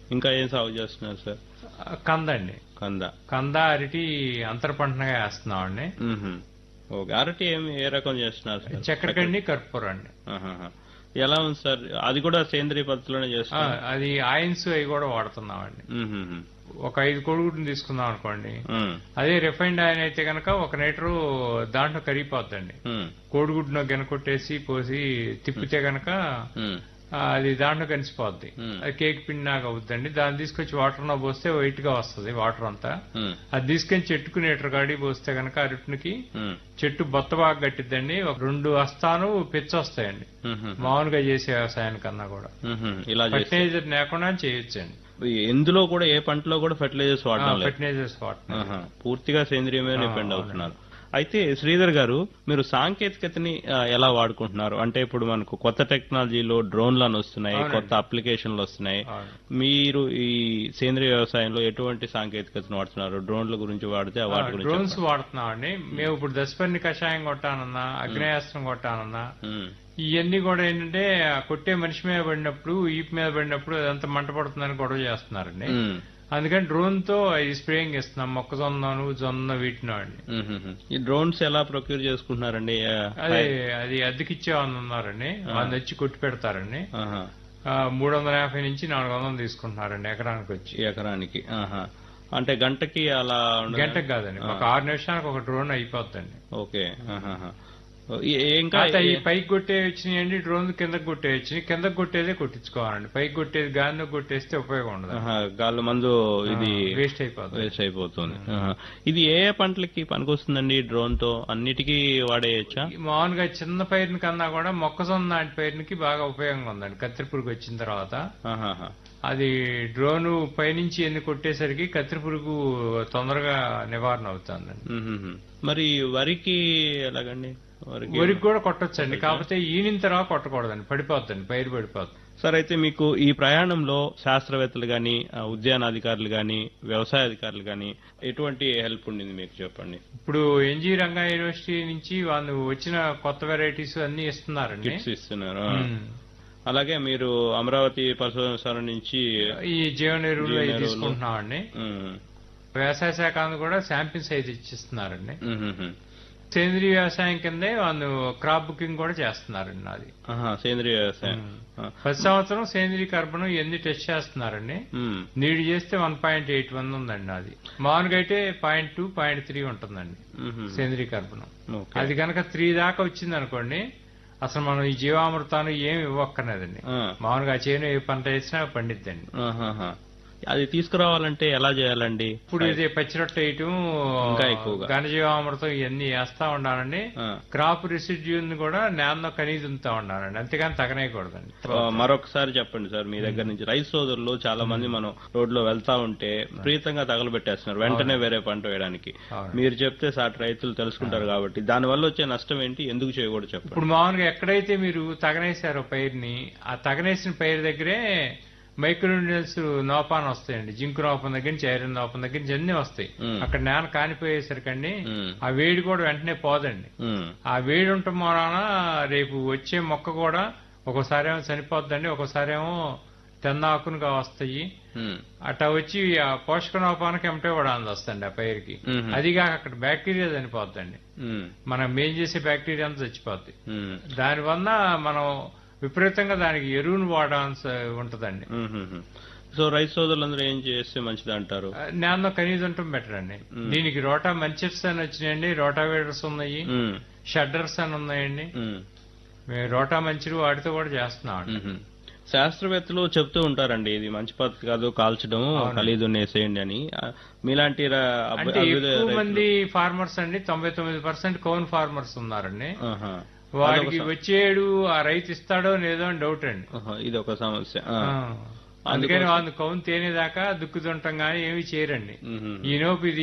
ఇంకా ఏం సాగు చేస్తున్నారు సార్ కందండి కంద కంద అరటి అంతర పంటగా వేస్తున్నామండి మ్మ్హ. ఓకే అరటి ఏమి ఏ రకం చేస్తున్నారు సార్ చక్కెరకండి కర్పూరం అండి ఆహాహా. ఎలా ఉంది సార్ అది కూడా సేంద్రియ పద్ధతిలోనే ఆ, చేస్తున్నారు అది ఆయిన్స్ అవి కూడా వాడుతున్నామండి మ్మ్హ. ఒక ఐదు కోడిగుడ్డుని తీసుకుందాం అనుకోండి మ్మ్. అదే రిఫైన్డ్ ఆయిల్ అయితే కనుక ఒక లీటరు దాంట్లో కరిగిపోద్దండి మ్మ్. కోడిగుడ్డును గెనకొట్టేసి పోసి తిప్పితే గనక మ్మ్. ఆ, అది దాంట్లో కలిసిపోద్ది మ్మ్. అది కేక్ పిండి లాగా అవుద్దండి దాన్ని తీసుకొచ్చి వాటర్ లో పోస్తే వైట్ గా వస్తుంది వాటర్ అంతా మ్మ్. అది తీసుకొని చెట్టుకు లీటర్ గాడి పోస్తే గనక అరటికి మ్మ్. చెట్టు బొత్త బాగా గట్టిద్దండి ఒక రెండు హస్తాను పిచ్చ వస్తాయండి మ్మ్హ. మామూలుగా చేసే వ్యవసాయానికన్నా కూడా మ్మ్హ. ఇలా చేస్తే ఫర్టిలైజర్ లేకుండా చేయొచ్చండి ఎందులో కూడా ఏ పంటలో కూడా ఫెర్టిలైజర్స్ వాడడం లేదు ఫర్టిలైజర్స్ వాడుతున్నాం ఆహా. పూర్తిగా సేంద్రియ మీద ఆ, డిపెండ్ అవునండి. అవుతున్నారు అయితే శ్రీధర్ గారు మీరు సాంకేతికతని ఆ, ఎలా వాడుకుంటున్నారు అంటే ఇప్పుడు మనకు కొత్త టెక్నాలజీలో డ్రోన్లు అని వస్తున్నాయి అవునండి. కొత్త అప్లికేషన్లు వస్తున్నాయి అవును. మీరు ఈ సేంద్రియ వ్యవసాయంలో ఎటువంటి సాంకేతికతను వాడుతున్నారు డ్రోన్ల గురించి వాడితే ఆ వాటి గురించి డ్రోన్స్ వాడుతున్నామండి మేము ఇప్పుడు దశపర్ణి కషాయం కొట్టానన్నా అగ్నేయాస్త్రం కొట్టానన్నా చెప్పండి. మ్మ్. ఇవన్నీ కూడా ఏంటంటే ఆ కొట్టే మనిషి మీద పడినప్పుడు ఈపు మీద పడినప్పుడు అదంతా మంట పడుతుందని గొడవ చేస్తున్నారండి మ్మ్. అందుకని డ్రోన్ తో ఇది స్ప్రేయింగ్ ఇస్తున్నాం మొక్కజొన్నను జొన్న వీటినో అండి మ్మ్. ఈ డ్రోన్స్ ఎలా ప్రొక్యూర్ చేసుకుంటున్నారండి ఆ, అది అది అద్దెకిచ్చే వాళ్ళు ఉన్నారండి వాళ్ళు వచ్చి కొట్టి పెడతారండి ఆహా. ఆ, మూడు వందల యాభై నుంచి నాలుగు వందలు తీసుకుంటున్నారండి ఎకరానికి వచ్చి ఈ ఎకరానికి ఆహా. అంటే గంటకి అలా ఉండదా? గంటకు కాదండి ఒక ఆరు నిమిషానికి ఒక డ్రోన్ అయిపోద్దండి ఓకే ఆహాహా. ఈ- ఇంకా కాకపోతే ఈ పైకి కొట్టే వచ్చినాయండి డ్రోన్ కిందకి కొట్టే వచ్చినాయి కిందకి కొట్టేదే కొట్టించుకోవాలండి పైకి కొట్టేది గాలిలో కొట్టేస్తే ఉపయోగం ఉండదు ఆహా, గాలి మందు ఇది వేస్ట్ అయిపోతుంది వేస్ట్ అయిపోతుంది ఆహా. ఇది ఏ ఏ పంటలకి పనికొస్తుందండి ఈ డ్రోన్ తో అన్నిటికీ వాడేయచ్చా ఈ మామూలుగా చిన్న పైరుని కన్నా కూడా మొక్కజొన్న లాంటి పైరునికి బాగా ఉపయోగంగా ఉందండి కత్తిరి పురుగు వచ్చిన తర్వాత ఆహాహా. అది డ్రోన్ పైనుంచి ఎన్ని కొట్టేసరికి కత్తిరి పురుగు తొందరగా నివారణ అవుతుందండి మ్మ్హ్మ్. మరి వరికి ఎలాగండి వరికి వరికి కూడా కొట్టొచ్చండి కాకపోతే ఈనిన తర్వాత కొట్టకూడదండి పడిపోద్దండి పైరు పడిపోద్ది సార్ అయితే మీకు ఈ ప్రయాణంలో శాస్త్రవేత్తలు గాని ఆ, ఉద్యానాధికారులు గాని వ్యవసాయ అధికారులు గాని ఎటువంటి హెల్ప్ ఉండింది మీకు చెప్పండి ఇప్పుడు ఎన్జీ రంగా యూనివర్సిటీ నుంచి వాళ్ళు వచ్చిన కొత్త వెరైటీస్ అన్ని ఇస్తున్నారండి కిట్స్ ఇస్తున్నారు ఆ. ఉమ్. అలాగే మీరు అమరావతి పరిశోధనశాల నుంచి ఈ జీవన ఎరువులు అవి జీవన ఎరువులు. తీసుకుంటున్నామండి మ్మ్. వ్యవసాయ శాఖ వాళ్ళు కూడా శాంపిల్స్ అయితే ఇచ్చిస్తున్నారండి మ్మ్హ్మ్. సేంద్రీయ వ్యవసాయం కిందే వాళ్ళు క్రాప్ బుకింగ్ కూడా చేస్తున్నారండి అది ఆహా, సేంద్రియ వ్యవసాయం ఆ. ప్రతి సంవత్సరం సేంద్రీయ కర్బనం ఎన్ని టెస్ట్ చేస్తున్నారండి మ్మ్. నీడు చేస్తే వన్ పాయింట్ ఎయిట్ వన్ ఉందండి అది మామూలుగా అయితే పాయింట్ టూ పాయింట్ త్రీ ఉంటుందండి మ్మ్హ్మ్. సేంద్రీయ కర్బనం ఓకే. అది కనుక త్రీ దాకా వచ్చింది అనుకోండి అసలు మనం ఈ జీవామృతాలు ఏమి ఇవ్వక్కర్లేదండి ఆ. మామూలుగా ఆ చేను ఏ పంట వేసినా పండిద్దండి ఆహాహా. అది తీసుకురావాలంటే ఎలా చేయాలండి ఇప్పుడు ఇది పచ్చిరొట్ట వేయటం ఇంకా ఎక్కువగా. ఘనజీవామృతం ఇవన్నీ వేస్తా ఉండాలండి ఆ. క్రాప్ రిసిడ్యూని కూడా నేలలో కనీజ ఉంతా ఉండాలండి అంతేగాని తగనేయకూడదండి ఆ, మరొకసారి చెప్పండి సార్ మీ దగ్గర నుంచి రైతు సోదరులు చాలా మంది మనం రోడ్లో వెళ్తా ఉంటే ప్రీతంగా తగలబెట్టేస్తున్నారు వెంటనే వేరే పంట వేయడానికి అవును. మీరు చెప్తే సాటి రైతులు తెలుసుకుంటారు కాబట్టి దాని వల్ల వచ్చే నష్టం ఏంటి ఎందుకు చేయకూడదు చెప్పండి ఇప్పుడు మామూలుగా ఎక్కడైతే మీరు తగనేశారో పైరుని ఆ తగనేసిన పైరు దగ్గరే మైక్రోన్యూట్రియన్స్ నోపాన్ వస్తాయండి జింక్ నోపం దగ్గర నుంచి ఐరన్ నోపం దగ్గర నుంచి అన్ని వస్తాయి మ్. అక్కడ నేల కానిపోయేసరికండి మ్. ఆ వేడి కూడా వెంటనే పోదండి ఉమ్, ఆ వేడి ఉండటం వలన రేపు వచ్చే మొక్క కూడా ఒక్కోసారి ఏమో చనిపోద్దండి ఒక్కోసారి ఏమో తెన్న ఆకునుగా వస్తాయి ఉమ్, అట్లా వచ్చి ఆ పోషక లోపానికి ఎమటే కూడా అందొస్తండి ఆ పైరుకి మ్మ్. అదిగా అక్కడ బ్యాక్టీరియా చనిపోద్దండి ఉమ్, మనం మేం చేసే బ్యాక్టీరియా అంతా చచ్చిపోద్ది ఉమ్, దానివల్ల మనం విపరీతంగా దానికి ఎరువును వాడాల్సి ఉంటదండి ఉమ్, ఉమ్. సో రైతు సోదరులందరూ ఏం చేస్తే మంచిది అంటారు నేలలో కనీసం ఉండటం బెటర్ అండి దీనికి రోటా మంచిప్స్ అని వచ్చినాయండి రోటావేటర్స్ ఉన్నాయి ఉమ్, షడ్డర్స్ అని ఉన్నాయండి ఉమ్, మేము రోటా మంచిలు వాటితో కూడా చేస్తున్నాం అండి ఉమ్. శాస్త్రవేత్తలు చెప్తూ ఉంటారండి ఇది మంచి పద్ధతి కాదు కాల్చడం ఖలీదు నేసేయండి అని ఆ, మీలాంటి రా- అభ్య- అంటే అభ్యుదయ ఎక్కువ రైతులు- మంది ఫార్మర్స్ అండి తొంభై తొమ్మిది పర్సెంట్ కౌన్ ఫార్మర్స్ ఉన్నారండి ఆహా. వాడికి వచ్చేడు ఆ రైతు ఇస్తాడో లేదో అని డౌట్ అండి ఆహా, ఇది ఒక సమస్య ఆ. ఆ. అందుకని వాళ్ళు కౌన్ తేనేదాకా దుక్కుతుంటాం గానీ ఏమి చేయరండి ఉహు. ఈలోపు ఇది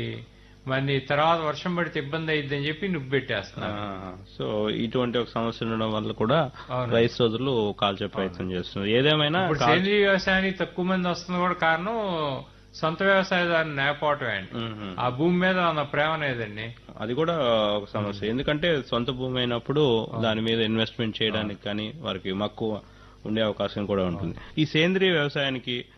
మరి తర్వాత వర్షం పడితే ఇబ్బంది అయిద్దని చెప్పి నువ్వు పెట్టేస్తున్నారు ఆహా. సో ఇటువంటి ఒక సమస్య ఉండడం వల్ల కూడా అవును. రైతు సోదరులు కాల్చే ప్రయత్నం చేస్తున్నారు ఏదేమైనా ఇప్పుడు కాల్- సేంద్రీయ వ్యవసాయానికి తక్కువ మంది వస్తుంది కూడా కారణం సొంత వ్యవసాయదారుని నేపోవటమే అండి ఉహు. ఆ భూమి మీద ఉన్న ప్రేమ లేదండి అది కూడా ఒక సమస్య ఎందుకంటే సొంత భూమి అయినప్పుడు దాని మీద ఇన్వెస్ట్మెంట్ చేయడానికి కానీ వారికి మక్కువ ఉండే అవకాశం కూడా ఉంటుంది ఈ సేంద్రియ వ్యవసాయానికి